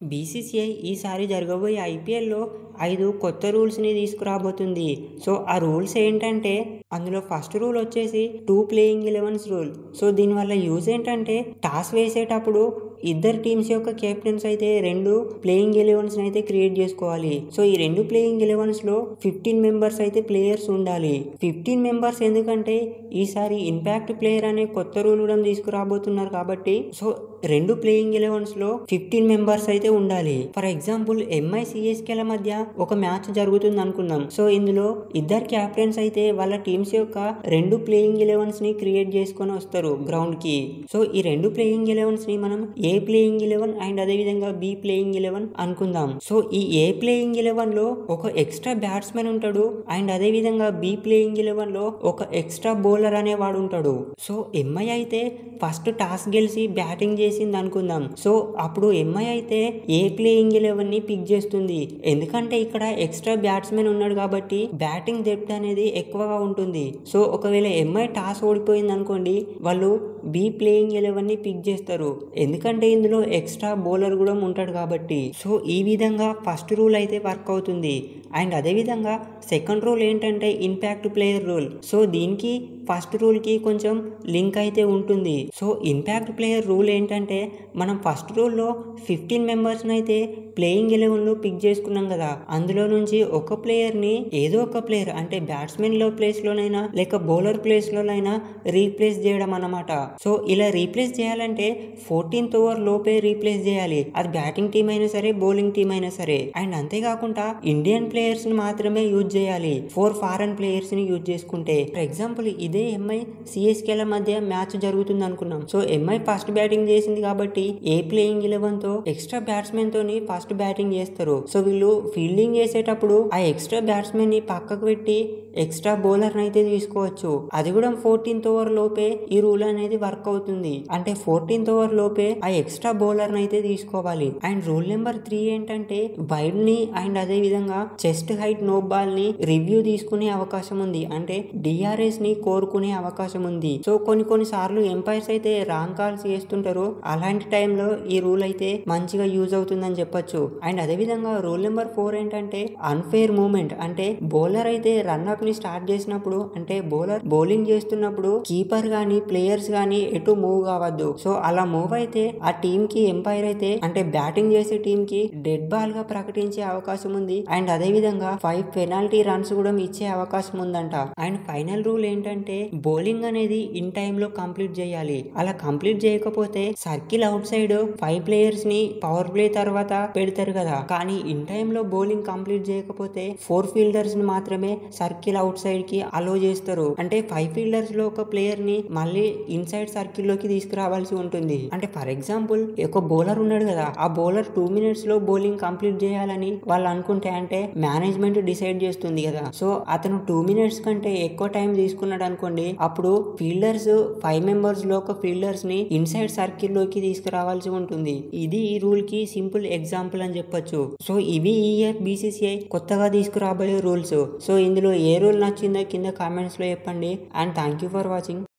BCCI ఈసారి జరగబోయే ఐపీఎల్లో ఐదు కొత్త రూల్స్ని తీసుకురాబోతుంది సో ఆ రూల్స్ ఏంటంటే అందులో ఫస్ట్ రూల్ వచ్చేసి two playing elevens rule so దీనివల్ల యూజ్ ఏంటంటే టాస్ వేసేటప్పుడు ఇద్దరు టీమ్స్ యొక్క కెప్టెన్స్ అయితే రెండు ప్లేయింగ్ ఎలెవెన్స్ అయితే క్రియేట్ చేసుకోవాలి సో ఈ రెండు ప్లేయింగ్ ఎలెవెన్స్ లో ఫిఫ్టీన్ మెంబర్స్ అయితే ప్లేయర్స్ ఉండాలి ఫిఫ్టీన్ మెంబర్స్ ఎందుకంటే ఈసారి ఇంపాక్ట్ ప్లేయర్ అనే కొత్త రూల్ కూడా తీసుకురాబోతున్నారు కాబట్టి సో రెండు ప్లేయింగ్ ఎలెవెన్స్ లో ఫిఫ్టీన్ మెంబర్స్ అయితే ఉండాలి ఫర్ ఎగ్జాంపుల్ ఎంఐ సిఎస్కేల మధ్య ఒక మ్యాచ్ జరుగుతుంది అనుకుందాం సో ఇందులో ఇద్దరు క్యాప్టెన్స్ అయితే వాళ్ళ టీమ్స్ యొక్క రెండు ప్లేయింగ్ ఎలెవెన్స్ ని క్రియేట్ చేసుకొని వస్తారు గ్రౌండ్ కి సో ఈ రెండు ప్లేయింగ్ ఎలెవెన్స్ ని మనం ఏ ప్లేయింగ్ ఎలెవెన్ అండ్ అదే విధంగా బి ప్లేయింగ్ ఎలెవెన్ అనుకుందాం సో ఈ ఏ ప్లేయింగ్ ఎలెవెన్ లో ఒక ఎక్స్ట్రా బ్యాట్స్మెన్ ఉంటాడు అండ్ అదే విధంగా బి ప్లేయింగ్ ఎలెవెన్ లో ఒక ఎక్స్ట్రా బౌలర్ అనేవాడు ఉంటాడు సో ఎంఐ అయితే ఫస్ట్ టాస్ గెలిచి బ్యాటింగ్ చేసింది అనుకుందాం సో అప్పుడు ఎంఐ అయితే ఏ ప్లేయింగ్ ఎలెవెన్ ని పిక్ చేస్తుంది ఎందుకంటే ఇక్కడ ఎక్స్ట్రా బ్యాట్స్మెన్ ఉన్నాడు కాబట్టి బ్యాటింగ్ డెప్త్ అనేది ఎక్కువగా ఉంటుంది సో ఒకవేళ ఎంఐ టాస్ ఓడిపోయింది అనుకోండి వాళ్ళు బి ప్లేయింగ్ ఎలెవెన్ ని పిక్ చేస్తారు ఎందుకంటే ఇందులో ఎక్స్ట్రా బౌలర్ కూడా ఉంటాడు కాబట్టి సో ఈ విధంగా ఫస్ట్ రూల్ అయితే వర్క్ అవుతుంది అండ్ అదే విధంగా సెకండ్ రూల్ ఏంటంటే ఇంపాక్ట్ ప్లేయర్ రూల్ సో దీనికి ఫస్ట్ రూల్కి కొంచెం లింక్ అయితే ఉంటుంది సో ఇంపాక్ట్ ప్లేయర్ రూల్ ఏంటంటే మనం ఫస్ట్ రూల్లో ఫిఫ్టీన్ మెంబర్స్ని అయితే ప్లేయింగ్ ఎలెవెన్లో పిక్ చేసుకున్నాం కదా అందులో నుంచి ఒక ప్లేయర్ని ఏదో ఒక ప్లేయర్ అంటే బ్యాట్స్మెన్లో ప్లేస్లోనైనా లేక బౌలర్ ప్లేస్లోనైనా రీప్లేస్ చేయడం అన్నమాట సో ఇలా రీప్లేస్ చేయాలంటే ఫోర్టీన్త్ ఓవర్ లోపే రీప్లేస్ చేయాలి అది బ్యాటింగ్ టీం అయినా సరే బౌలింగ్ టీం అయినా సరే అండ్ అంతేకాకుండా ఇండియన్ ప్లేయర్స్ ని మాత్రమే యూజ్ చేయాలి ఫోర్ ఫారెన్ ప్లేయర్స్ ని యూజ్ చేసుకుంటే ఫర్ ఎగ్జాంపుల్ ఇదే ఎంఐ సిఎస్కేల మధ్య మ్యాచ్ జరుగుతుంది అనుకున్నాం సో ఎంఐ ఫస్ట్ బ్యాటింగ్ చేసింది కాబట్టి ఏ ప్లేయింగ్ ఎలెవెన్ తో ఎక్స్ట్రా బ్యాట్స్మెన్ తోని ఫస్ట్ బ్యాటింగ్ చేస్తారు సో వీళ్ళు ఫీల్డింగ్ చేసేటప్పుడు ఆ ఎక్స్ట్రా బ్యాట్స్మెన్ ని పక్కకు పెట్టి ఎక్స్ట్రా బౌలర్ అయితే తీసుకోవచ్చు అది కూడా ఫోర్టీన్త్ ఓవర్ లోపే ఈ రూల్ అనేది వర్క్ అవుతుంది అంటే ఫోర్టీన్త్ ఓవర్ లోపే ఆ ఎక్స్ట్రా బౌలర్ అయితే తీసుకోవాలి అండ్ రూల్ నెంబర్ త్రీ ఏంటంటే వైడ్ ని అండ్ అదే విధంగా చెస్ట్ హైట్ నో బాల్ ని రివ్యూ తీసుకునే అవకాశం ఉంది అంటే డిఆర్ఎస్ ని కోరుకునే అవకాశం ఉంది సో కొన్ని కొన్ని సార్లు ఎంపైర్స్ అయితే రాంగ్ కాల్స్ చేస్తుంటారు అలాంటి టైంలో ఈ రూల్ అయితే మంచిగా యూజ్ అవుతుందని చెప్పొచ్చు అండ్ అదే విధంగా రూల్ నెంబర్ ఫోర్ ఏంటంటే అన్ఫేర్ మూమెంట్ అంటే బౌలర్ అయితే రన్అప్ ని స్టార్ట్ చేసినప్పుడు అంటే బౌలర్ బౌలింగ్ చేస్తున్నప్పుడు కీపర్ గానీ ప్లేయర్స్ గానీ ఎటు మూవ్ కావద్దు సో అలా మూవ్ అయితే ఆ టీం కి ఎంపైర్ అయితే అంటే బ్యాటింగ్ చేసే టీం కి డెడ్ బాల్ గా ప్రకటించే అవకాశం ఉంది అండ్ అదే విధంగా ఫైవ్ పెనాల్టీ రన్స్ కూడా ఇచ్చే అవకాశం ఉందంట అండ్ ఫైనల్ రూల్ ఏంటంటే బౌలింగ్ అనేది ఇన్ టైమ్ లో కంప్లీట్ చేయాలి అలా కంప్లీట్ చేయకపోతే circle outside five players ని పవర్ ప్లే తర్వాత పెడతారు కదా కానీ ఇన్ టైమ్ లో బౌలింగ్ కంప్లీట్ చేయకపోతే ఫోర్ ఫీల్డర్స్ ని మాత్రమే సర్కిల్ అవుట్ సైడ్ కి అలో చేస్తారు అంటే ఫైవ్ ఫీల్డర్స్ లో ఒక ప్లేయర్ ని మళ్ళీ ఇన్సైడ్ సర్కిల్ లోకి తీసుకురావాల్సి ఉంటుంది అంటే ఫర్ ఎగ్జాంపుల్ ఒక బౌలర్ ఉన్నాడు కదా ఆ బౌలర్ టూ మినిట్స్ లో బౌలింగ్ కంప్లీట్ చేయాలని వాళ్ళు అనుకుంటే అంటే మేనేజ్మెంట్ డిసైడ్ చేస్తుంది కదా సో అతను టూ మినిట్స్ కంటే ఎక్కువ టైం తీసుకున్నాడు అనుకోండి అప్పుడు ఫీల్డర్స్ ఫైవ్ మెంబర్స్ లో ఒక ఫీల్డర్స్ ని ఇన్సైడ్ సర్కిల్ లోకి తీసుకురావాల్సి ఉంటుంది ఇది ఈ రూల్ కి సింపుల్ ఎగ్జాంపుల్ అని చెప్పొచ్చు సో ఇవి ఈ ఇయర్ బీసీసీఐ కొత్తగా తీసుకురాబోయే రూల్స్ సో ఇందులో ఏ రూల్ నచ్చిందో కింద కామెంట్స్ లో చెప్పండి and thank you for watching